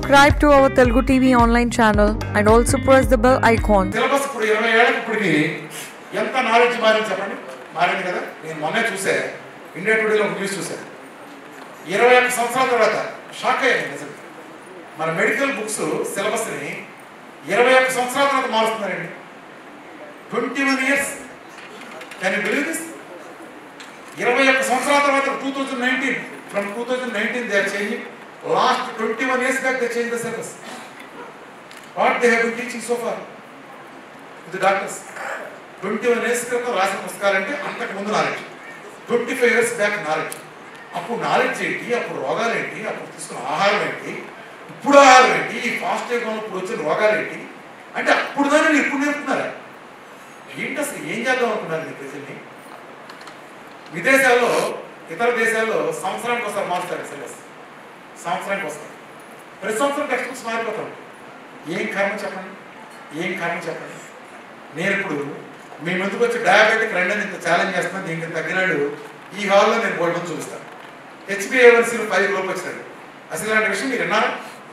subscribe to our Telugu TV online channel and also press the bell icon. Syllabus ఇప్పుడు ఇరవై ఏళ్ళకి ఇప్పటికి ఎంత నాలెడ్జ్ మారింది చెప్పండి మారింది కదా నేను మొన్నే చూసే ఇండియా టుడేలో ఒక న్యూస్ చూశాను ఇరవై ఒక్క సంవత్సరాల తర్వాత షాక్ అయ్యాను నిజంగా మన మెడికల్ బుక్స్ సిలబస్ని ఇరవై ఒక్క సంవత్సరాల తర్వాత మారుస్తున్నారండి twenty one years can you believe this ఇరవై ఒక్క సంవత్సరాల తర్వాత two thousand nineteen from two thousand nineteen they are changing last twenty one years back they change the syllabus what they have been teaching so far ఇది doctors twenty one years క్రితం రాసిన పుస్తకాలంటే అంతకు ముందు knowledge twenty five years back knowledge అప్పుడు knowledge ఏంటి అప్పుడు రోగాలు ఏంటి అప్పుడు తీసుకున్న ఆహారం ఏంటి ఇప్పుడు ఆహారం ఏంటి ఈ ఫాస్ట్ యుగంలో ఇప్పుడు వచ్చిన రోగాలు ఏంటి అంటే అప్పుడు దాన్ని మీరు ఇప్పుడు నేర్పుతున్నారా ఏంటి అసలు ఏం చేద్దాం అనుకున్నారు మీ ప్రజల్ని విదేశాల్లో ఇతర దేశాల్లో సంవత్సరానికి ఒకసారి మారుస్తారు సిలబస్ సంవత్సరానికి వస్తారు ప్రతి సంవత్సరం టెక్స్ట్ బుక్స్ మారిపోతాం ఏం కర్మ చెప్పండి ఏం కర్మ చెప్పండి నేను ఇప్పుడు మీ ముందుకు వచ్చి డయాబెటిక్ రండి అని ఇంత ఛాలెంజ్ చేస్తున్నాను దీనికి తగ్గినాడు ఈ హాల్లో నేను గోల్డ్ మంది చూపిస్తాను హెచ్బిఏవన్సీలు ఫైవ్ లోపు వచ్చినాడు అసలు ఇలాంటి విషయం మీరు విన్నారా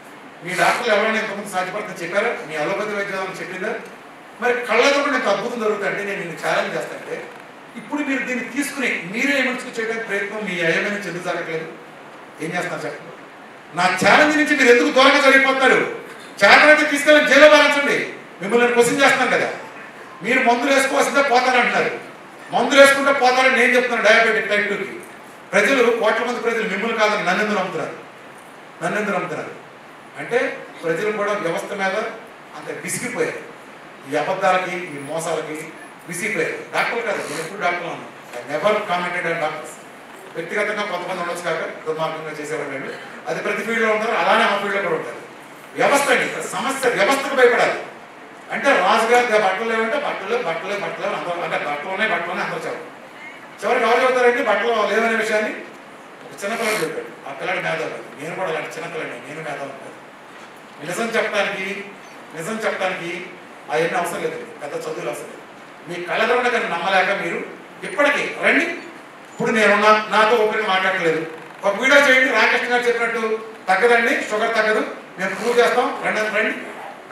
మీ డాక్టర్లు ఎవరైనా ఇంతకుముందు సాధ్యపడుతుందని చెప్పారా మీ అలోపతి వైద్యం చెప్పిందా మరి కళ్ళతో కూడా ఇంత అద్భుతం జరుగుతుందంటే నేను నిన్ను ఛాలెంజ్ చేస్తానంటే ఇప్పుడు మీరు దీన్ని తీసుకుని మీరే ఏమర్చుకు చేయడానికి ప్రయత్నం మీ అయ్యమైన చెందు జరగట్లేదు ఏం చేస్తున్నారు చెప్పండి నా ఛాలెంజ్ నుంచి మీరు ఎందుకు దూరంగా జరిగిపోతున్నారు చేతనైతే తీసుకెళ్ళి జైల్లో బాధించండి మిమ్మల్ని నేను క్వశ్చన్ చేస్తున్నాను కదా మీరు మందులు వేసుకోవాల్సిందే పోతానంటున్నారు మందులు వేసుకుంటే పోతారని నేను చెప్తున్నాను డయాబెటిక్ టైప్ టూకి ప్రజలు కోట్ల మంది ప్రజలు మిమ్మల్ని కాదని నన్ను ఎందుకు నమ్ముతున్నారు నన్ను ఎందుకు నమ్ముతున్నారు అంటే ప్రజలు కూడా వ్యవస్థ మీద అంత విసిగిపోయారు ఈ అబద్ధాలకి ఈ మోసాలకి విసిగిపోయారు డాక్టర్లు కాదు నేను ఎప్పుడు డాక్టర్ ఉన్నాను I never commented and doctors వ్యక్తిగతంగా కొంతమంది ఉండొచ్చు కాక దుర్మార్గంగా చేసేవాళ్ళు అది ప్రతి ఫీల్డ్లో ఉంటారు అలానే ఆ ఫీల్డ్లో కూడా ఉంటారు వ్యవస్థ అండి ఇక్కడ సమస్య వ్యవస్థకు భయపడాలి అంటే రాజుగారు "దే బట్టలు లేవంటే బట్టలు బట్టలే బట్టలు అని అందరూ అంటే బట్టలు ఉన్నాయి బట్టలు ఉన్నాయి అందరూ చెప్పారు చివరికి ఎవరు చెబుతారండి బట్టలు లేవనే విషయాన్ని ఒక చిన్నపిల్లడు చెప్పాడు ఆ పిల్లడు మేధావి నేను కూడా అలాంటి చిన్నపిల్లని నేను మేధావి కాదు నిజం చెప్పడానికి నిజం చెప్పడానికి అవన్నీ అవసరం లేదు పెద్ద చదువులు అవసరం లేదు మీ కళ్ళెదరకుండా కానీ నమ్మలేక మీరు ఇప్పటికీ రండి ఇప్పుడు నేనున్నా నాతో ఓపెన్ మాట్లాడలేదు ఒక వీడియో చేయండి రామకృష్ణ గారు చెప్పినట్టు తగ్గదండి షుగర్ తగ్గదు మేము ప్రూవ్ చేస్తాం రండి అని రండి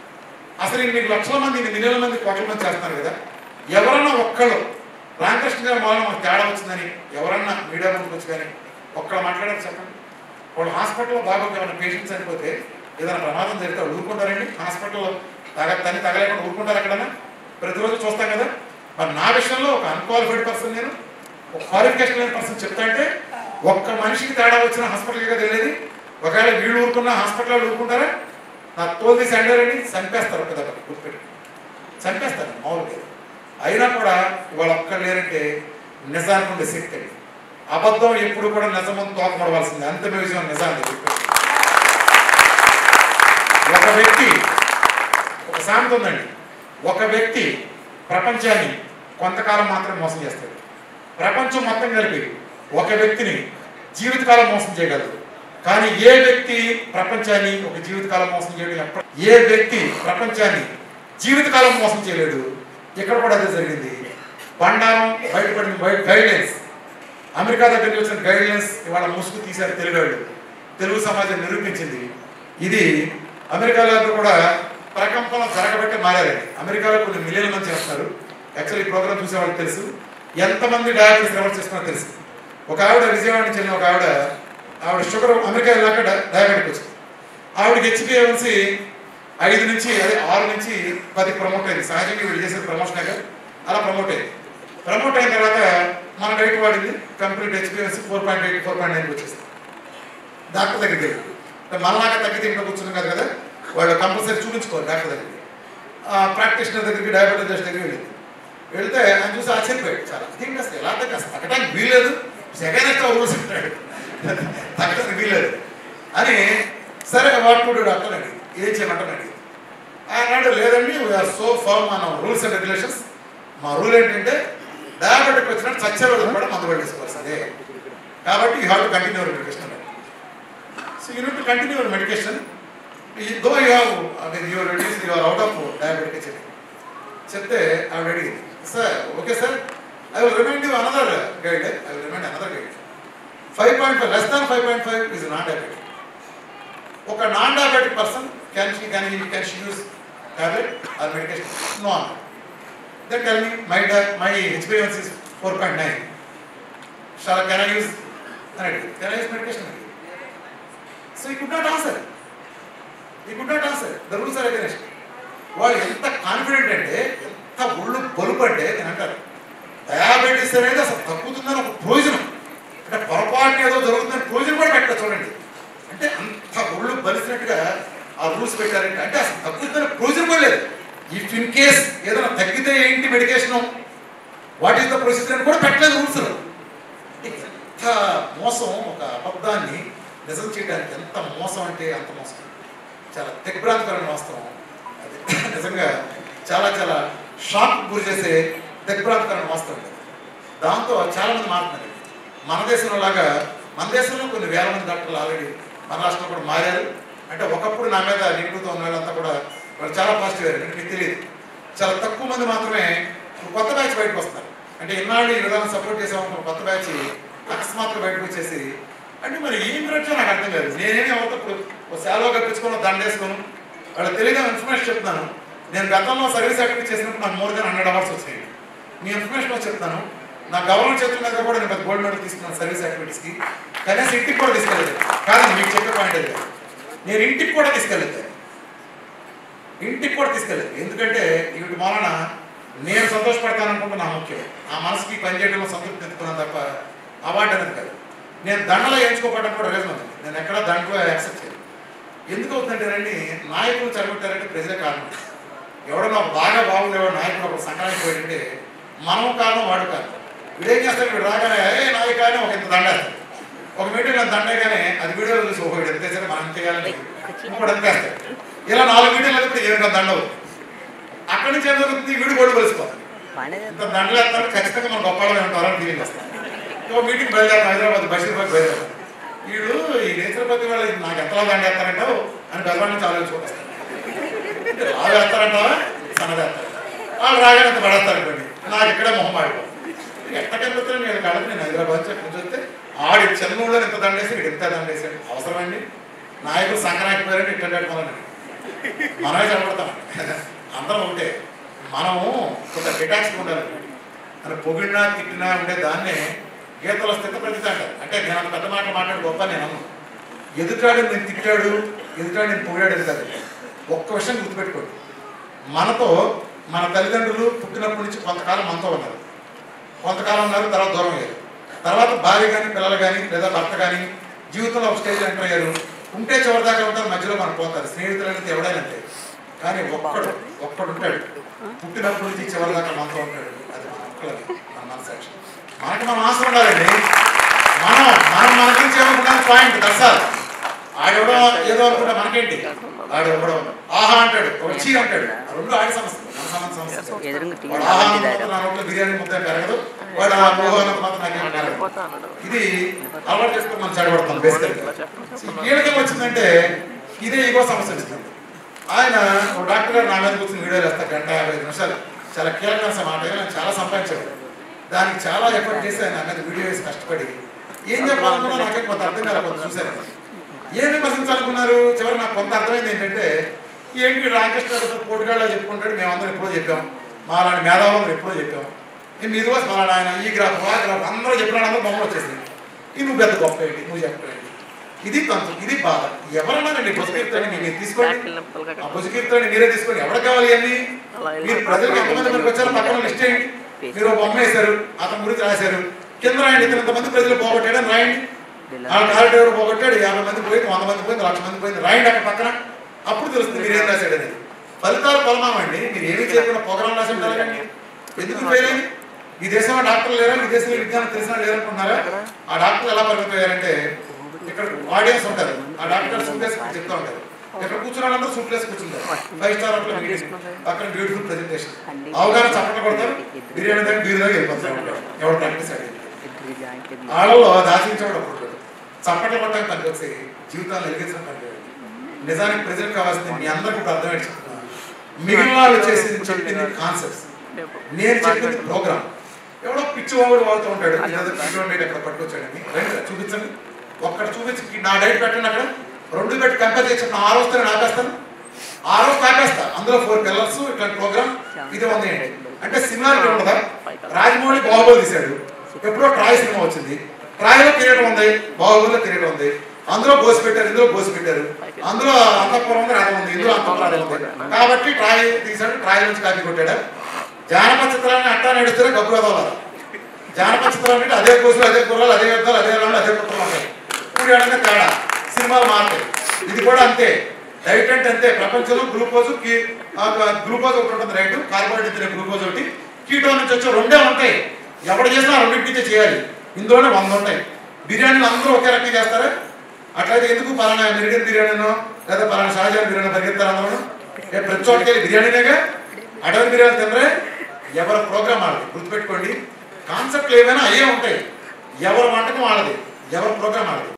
అసలు ఇన్ని మీకు లక్షల మంది ఇన్ని మిలియన్ల మంది కోట్ల మంది చేస్తున్నారు కదా ఎవరన్నా ఒక్కళ్ళు రామకృష్ణ గారి మూలం మాకు తేడా వచ్చిందని ఎవరన్నా మీడియా ముందుకు వచ్చి కానీ ఒక్కళ్ళు మాట్లాడారు చెప్పండి వాళ్ళు హాస్పిటల్లో బాగోక ఏమైనా పేషెంట్స్ చనిపోతే ఏదైనా ప్రమాదం జరిగితే వాళ్ళు ఊరుకుంటారండి హాస్పిటల్లో తగ తని తగలేకుండా ఊరుకుంటారు ఎక్కడన్నా ప్రతిరోజు చూస్తాం కదా మరి నా విషయంలో ఒక అన్క్వాలిఫైడ్ పర్సన్ నేను ఒక క్వాలిఫికేషన్ లేని పర్సన్ చెప్తా అంటే ఒక్క మనిషికి తేడా వచ్చిన హాస్పిటల్కి కదా వెళ్ళేది ఒకవేళ వీళ్ళు ఊరుకున్నా హాస్పిటల్లో ఊరుకుంటారా నా తోలు తీసి అండారని చంపేస్తారు ఒక దగ్గర గుర్తుపెట్టి చంపేస్తారు మామూలుగా అయినా కూడా ఇవాళ ఒక్కరు లేరంటే నిజానికి ఉండే శక్తి అండి అబద్ధం ఎప్పుడు కూడా నిజమని తోకమడవలసింది అంతిమ విజయం నిజాన్ని గుర్తుపెట్టుకోండి. ఒక వ్యక్తి ఒక సామెత ఉందండి ఒక వ్యక్తి ప్రపంచాన్ని కొంతకాలం మాత్రమే మోసం చేస్తాడు ప్రపంచం మొత్తం కలిపి ఒక వ్యక్తిని జీవితకాలం మోసం చేయగలదు కానీ ఏ వ్యక్తి ప్రపంచాన్ని ఒక జీవితకాలం మోసం చేయడం ఎప్ప- ఏ వ్యక్తి ప్రపంచాన్ని జీవితకాలం మోసం చేయలేడు ఇక్కడ కూడా అదే జరిగింది బండారం బయటపడిన గైడ్ లైన్స్ అమెరికా దగ్గర నుంచి వచ్చిన గైడ్ లైన్స్ ఇవాళ ముసుగు తీశారు తెలుగు వాళ్ళు తెలుగు సమాజం నిరూపించింది ఇది అమెరికాలో కూడా ప్రకంపన జరగబట్టే మారారండి అమెరికాలో కొన్ని మిలియన్ మంది చేస్తున్నారు యాక్చువల్లీ ఈ ప్రోగ్రామ్ చూసే వాళ్ళకి తెలుసు ఎంతమంది డయాబెటీస్ రివర్స్ చేస్తున్నారో తెలుసు ఒక ఆవిడ విజయవాడ నుంచి వెళ్ళిన ఒక ఆవిడ ఆవిడ షుగర్ అమెరికా వెళ్ళాక డ- డయాబెటిక్ వచ్చింది ఆవిడకి హెచ్బిఎన్సి ఐదు నుంచి అదే ఆరు నుంచి పది ప్రమోట్ అయింది సహజంగా వీళ్ళు చేసేది ప్రమోషన్ కదా అలా ప్రమోట్ అయింది ప్రమోట్ అయిన తర్వాత మన డైట్ వాడింది కంప్లీట్ హెచ్బిఎన్సి four point eight four point nine వచ్చేసింది డాక్టర్ దగ్గరికి వెళ్ళి అంటే మనలాగా తగ్గితే ఇంట్లో కూర్చున్నాం కదా కదా వాళ్ళు కంపల్సరీ చూపించుకోవాలి డాక్టర్ దగ్గరికి ప్రాక్టీషనర్ దగ్గరికి డయాబెటీస్ దగ్గరికి వెళ్ళింది వెళితే ఆయన చూసి ఆశ్చర్యపోయాడు చాలా అదేంటి అసలు ఎలా తగ్గ అసలు తగ్గడానికి వీల్లేదు సెకండ్ అయితే రూల్స్ అంటాడు తగ్గడానికి వీల్లేదు అని సరే వాట్ టు డాక్టర్ అడిగి ఏం చేయమంటారు అడిగి ఆయన అన్నాడు లేదండి వీఆర్ సో ఫార్మ్ మన రూల్స్ అండ్ రెగ్యులేషన్స్ మా రూల్ ఏంటంటే డయాబెటిక్ వచ్చినట్టు చచ్చే రోజు కూడా మందు పడేసుకోవాల్సిందే కాబట్టి you have to continue our medication అన్నాడు so you need to continue our medication though you have I mean your reduce your out of diabetic చెప్పి చెప్తే ఆవిడ అడిగింది sir okay sir I will remind you another guide I will remind another guide five point five less than five point five is not diabetic ఒక non diabetic person can she can can she use tablet or medication no అన్న then tell me my my హెచ్బిఎన్స్ is four point nine shall can I use అని అడిగి can I use medication so he could not answer he could not answer the rules are against వాళ్ళు ఎంత confident అంటే ఎంత ఒళ్ళు బలుపు అంటే నేను అంటారు డయాబెటీస్ అనేది అసలు తగ్గుతుందని ఒక ప్రయోజనం అంటే పొరపాటున ఏదో జరుగుతుందని ప్రయోజనం కూడా పెట్టారు చూడండి అంటే అంత ఒళ్ళు బలిసినట్టుగా ఆ రూల్స్ పెట్టారంటే అంటే అసలు తగ్గుతుందని ప్రయోజనం కూడా లేదు ఇఫ్ ఇన్ కేస్ ఏదైనా తగ్గితే ఏంటి medication what is the procedure అని కూడా పెట్టలేదు రూల్స్ ఎంత మోసం ఒక అబద్ధాన్ని నిజం చేయడానికి ఎంత మోసం అంటే అంత మోసం చాలా దిగ్భ్రాంతికరమైన వాస్తవం అది నిజంగా చాలా చాలా షాక్ గురి చేసే దిగ్భ్రాంతికరమైన వాస్తవం ఇది. దాంతో చాలా మంది మారుతున్నారు మన దేశంలో లాగా మన దేశంలో కొన్ని వేల మంది డాక్టర్లు ఆల్రెడీ మన రాష్ట్రంలో కూడా మారారు అంటే ఒకప్పుడు నా మీద నెగిటివ్తో ఉన్న వాళ్ళంతా కూడా వాళ్ళు చాలా పాజిటివ్ అయ్యారు అంటే మీకు తెలియదు చాలా తక్కువ మంది మాత్రమే ఇప్పుడు కొత్త బ్యాచ్ బయటకు వస్తారు అంటే ఇన్నాళ్ళు ఈ విధానం సపోర్ట్ చేసామనుకున్న కొత్త బ్యాచ్ అకస్మాత్తుగా బయటకు వచ్చేసి అంటే మరి ఏం రచ్చో నాకు అర్థం కాదు నేనేమి అవుతా ఇప్పుడు ఒక సేవలో కప్పించుకొని దండ వేసుకొని వాళ్ళకి తెలియదు ఇన్ఫర్మేషన్ చెప్తున్నాను నేను గతంలో సర్వీస్ యాక్టివిటీ చేసినప్పుడు నాకు మోర్ దెన్ హండ్రెడ్ అవర్స్ వచ్చాయి మీ ఇన్ఫర్మేషన్ వచ్చి చెప్తాను నా గవర్నమెంట్ చేతుల మీద కూడా నేను పెద్ద గోల్డ్ మెడల్ తీసుకున్నాను సర్వీస్ యాక్టివిటీస్కి కనీసం ఇంటికి కూడా తీసుకెళ్ళలేదు కాదు మీకు చెప్పే పాయింట్ అది కాదు. నేను ఇంటికి కూడా తీసుకెళ్ళలేదు ఇంటికి కూడా తీసుకెళ్ళలేదు ఎందుకంటే వీటి మూలన నేను సంతోషపడతాను అనుకుంటే నా ముఖ్యం ఆ మనసుకి పని చేయడంలో సంతృప్తి ఎత్తుకున్నాను తప్ప అవార్డు అనేది కాదు నేను దండలో ఎంచుకోవడం కూడా రీజన్ ఉంది నేను ఎక్కడ దాంట్లో యాక్సెప్ట్ చేయను ఎందుకు అవుతుందంటేనండి నాయకులు చెడగొట్టారంటే ప్రజలే కారణం ఎవడో నాకు బాగా బాగుండేవాడు నాయకుడు ఒక సంక్రాంతి పోయింటే మనం కారణం వాడు కారణం వీడేం చేస్తాడు వీడు రాగానే ఏ నాయకానే ఒక ఇంత దండేస్తాడు ఒక మీటింగ్ దండగానే అది వీడియోలో చూసి ఒక వీడు ఎంత చేశాడు మనం ఎంత చేయాలని ఇంకోటి ఎంత వేస్తాడు ఇలా నాలుగు మీటింగ్లు అయితే ఏమిటో దండ అవుతుంది అక్కడి నుంచి ఏం జరుగుతుంది వీడు గోడు కలిసిపోతుంది ఇంత దండలు వేస్తాడు ఖచ్చితంగా మనం గొప్ప ఉంటారని ఫీలింగ్ వస్తుంది ఇంకో మీటింగ్ బయలుదేరుతాం హైదరాబాద్ బషీర్బాద్ బయలుదేరుతాం వీడు ఈ నేచరపతి వాళ్ళు నాకు ఎంతలా దండ వేస్తారంటావు అని బెల్లం నుంచి ఆలోచించుకుంటారు రావు వేస్తారంటావా సన్నది వేస్తారు వాళ్ళు రాగానే అంత పడేస్తారు అనుకోండి నాకు ఇక్కడే మొహం ఆడిపోతుంది ఎట్లా కనిపిస్తాను నేను కళ్ళకి నేను హైదరాబాద్ నుంచి ఎక్కడి నుంచి వస్తే ఆడి చెన్నూరులో ఇంత దండేసి ఇక్కడ ఇంత దండేసాడు అవసరమండి నాయకులు సంక్రాంతి పోయారంటే ఇట్లా కట్టుకోవాలండి మనమే చదవడతాం అందరం ఒకటే మనము కొంత డిటాచ్గా ఉండాలి అని పొగిడినా తిట్టినా ఉండే దాన్నే గీతల స్థితి ప్రతిత అంటారు అంటే నేను అంత పెద్ద మాటలు మాట్లాడు గొప్ప నేను అన్నాను ఎదుటాడు నేను తిట్టాడు ఎదుటాడు నేను పొగిడాడు అని కాదు ఒక్క విషయం గుర్తుపెట్టుకోండి మనతో మన తల్లిదండ్రులు పుట్టినప్పటి నుంచి కొంతకాలం మనతో ఉన్నారు కొంతకాలం ఉన్నారు తర్వాత దూరం అయ్యారు తర్వాత భార్య కానీ పిల్లలు కానీ లేదా భర్త కానీ జీవితంలో ఒక స్టేజ్ ఎంటర్ అయ్యారు ఉంటే చివరి దాకా ఉంటారు మధ్యలో మనం పోతారు స్నేహితులు అనేది ఎవడైనా అంతే కానీ ఒక్కడు ఒక్కడు ఉంటాడు పుట్టినప్పటి నుంచి చివరి దాకా మనతో ఉంటాడు అది మన ఒక్కలది మన మనసాక్షి మనకి మనం ఆశ ఉండాలండి మనం మనం మన గురించి ఏమనుకున్నాం పాయింట్ దర్శాలు ఆడెవడో ఏదో అనుకుంటా మనకేంటి ఆడు ఎవడో ఆహా అంటాడు ఒక చీ అంటాడు ఆ రెండు ఆడి సమస్య మన సంబంధ సమస్య కాదు. ఎదురుగా టీ వాడు ఆహా అన్నంత నా నోట్లో బిర్యానీ ముద్ద పెరగదు వాడు ఆ మోహో అన్నంత మాత్రం నాకేం పెరగదు ఇది అలవాటు చేసుకుని మనం చెడగొడతాం బేసికల్గా కీలకం వచ్చిందంటే ఇదే ఈగో సమస్య వచ్చింది ఆయన ఒక డాక్టర్ గారు నా మీద కూర్చొని వీడియో వేస్తా గంట యాభై ఐదు నిమిషాలు చాలా కీలకమైన మాట ఆయన చాలా సంపాదించాడు దానికి చాలా ఎఫర్ట్ చేసి ఆయన నా మీద వీడియో వేసి కష్టపడి ఏం చెప్పాలనుకున్నా నాకే కొంత అర్థం కాలే కొంత చూశాను ఏం విమర్శించాలనుకున్నారు చివరి నాకు కొంత అర్థమైంది ఏంటంటే ఏంటి రామకృష్ణ పోటుగాళ్ళ చెప్పుకుంటాడు మేమందరం ఎప్పుడో చెప్పాం మా అలాంటి మేధావులు ఎప్పుడో చెప్పాం నేను మీరు మా ఆయన ఈ గ్రాఫ్ ఆ గ్రాఫ్ అందరూ చెప్పిన అందరూ బొమ్మలు వచ్చేసింది ఇది నువ్వు పెద్ద గొప్ప ఏంటి నువ్వు చెప్పడం ఏంటి ఇది తంతు ఇది బాధ ఎవరన్నారండి బుజకీర్తని మీరు తీసుకోండి ఆ బుజకీర్తని మీరే తీసుకోండి ఎవరికి కావాలి అన్ని మీరు ప్రజలకు ఎంతమంది మనకు వచ్చారో పక్కన లిస్ట్ చేయండి మీరు ఒక బొమ్మ వేశారు అతని గురించి రాశారు కింద రాయండి ఇతను ఇంతమంది ప్రజలు పోగొట్టాడని రాయండి ఆ కారిడార్ పోగొట్టాడు యాభై మంది పోయింది వంద మంది పోయింది లక్ష మంది పోయింది రాయండి అక్కడ పక్కన అప్పుడు తెలుస్తుంది మీరు ఏం రాశాడు అనేది ఫలితాలు పొలమామండి మీరు ఏమీ చేయకుండా ప్రోగ్రామ్ రాసి ఉండాలండి ఎందుకు ఫెయిల్ అయింది ఈ దేశంలో డాక్టర్లు లేరా ఈ దేశంలో విజ్ఞానం తెలిసిన వాళ్ళు లేరనుకుంటున్నారా ఆ డాక్టర్లు ఎలా పరిమితమయ్యారంటే ఇక్కడ ఆడియన్స్ ఉంటారు ఆ డాక్టర్ సూట్ వేసుకుని చెప్తా ఉంటారు ఇక్కడ కూర్చున్న వాళ్ళందరూ సూట్ వేసి కూర్చుంటారు ఫైవ్ స్టార్ హోటల్ మీటింగ్ పక్కన బ్యూటిఫుల్ ప్రెజెంటేషన్ అవగాహన చప్పట్లు కొడతారు బిర్యానీ దగ్గర బీర్ దగ్గర వెళ్ళిపోతారు ఎవరు ప్రాక్టీస్ అయ్యేది వాళ్ళలో దాచించేవాడు ఒకడు చప్పట్లు కొట్టడానికి పనికొచ్చి జీవితాన్ని వెలిగించడం పనిచేయాలి నిజానికి ప్రజలకు కావాల్సింది మీ అందరికీ ఇప్పుడు అర్థమై చెప్తున్నాను మిగిలిన వాళ్ళు చేసింది చెప్పింది కాన్సెప్ట్స్ నేను చెప్పింది ప్రోగ్రామ్ ఎవడో పిచ్చి వాడు వాడుతూ ఉంటాడు ఏదో పిచ్చి వాడు ఎక్కడ పట్టుకొచ్చాడని రండి చూపించండి ఒక్కడ చూపించి నా డైట్ పెట్టండి అక్కడ రెండు పెట్టి కంపేర్ చేసి చెప్పిన ఆరు వస్తే నేను ఆపేస్తాను ఆరో కాపేస్తా అందులో ఫోర్ పిల్లర్స్ ఇట్లాంటి ప్రోగ్రామ్ ఇది ఉంది ఏంటి అంటే సిమిలారిటీ ఉండదా రాజమౌళి బాహుబలి తీశాడు ఎప్పుడో ట్రాయ్ సినిమా వచ్చింది ట్రాయ్లో కిరీటం ఉంది బాహుబలిలో కిరీటం ఉంది అందులో గోసి పెట్టారు ఇందులో గోసి పెట్టారు అందులో అంతఃపురం ఉంది రథం ఉంది ఇందులో అంతఃపురం రథం ఉంది కాబట్టి ట్రాయ్ తీశాడు ట్రాయ్ నుంచి కాపీ కొట్టాడు జానపద చిత్రాన్ని అట్టా నడిస్తే గబ్బు కదవాలి జానపద చిత్రాలు అంటే అదే కోసులు అదే కుర్రాలు అదే యుద్ధాలు అదే రాళ్ళు అదే కుట్రలు ఉంటాయి ఇప్పుడు ఏడన్నా తేడా సినిమాలు మారుతాయి ఇది కూడా అంతే డైట్ అంటే అంతే ప్రపంచంలో గ్లూకోజ్ గ్లూకోజ్ ఒకటి ఉంటుంది రైట్ కార్బోహైడ్రేట్ తినే గ్లూకోజ్ ఒకటి కీటో నుంచి వచ్చే రెండే ఉంటాయి ఎవడు చేసినా ఆ రెండింటి నుంచే చేయాలి ఇందులోనే వంద ఉంటాయి బిర్యానీలు అందరూ ఒకే రకంగా చేస్తారా అట్లయితే ఎందుకు పలానా మెరిడియన్ బిర్యానీనో లేదా పలానా షాజాన్ బిర్యానీ పరిగెత్తారు అందరూ ఏ ప్రతి చోటకి వెళ్ళి బిర్యానీనేగా అడవి బిర్యానీ తినరే ఎవరి ప్రోగ్రామ్ వాళ్ళది గుర్తుపెట్టుకోండి కాన్సెప్ట్లు ఏమైనా అయ్యే ఉంటాయి ఎవరి వంటకం వాళ్ళది ఎవరి ప్రోగ్రామ్ వాళ్ళది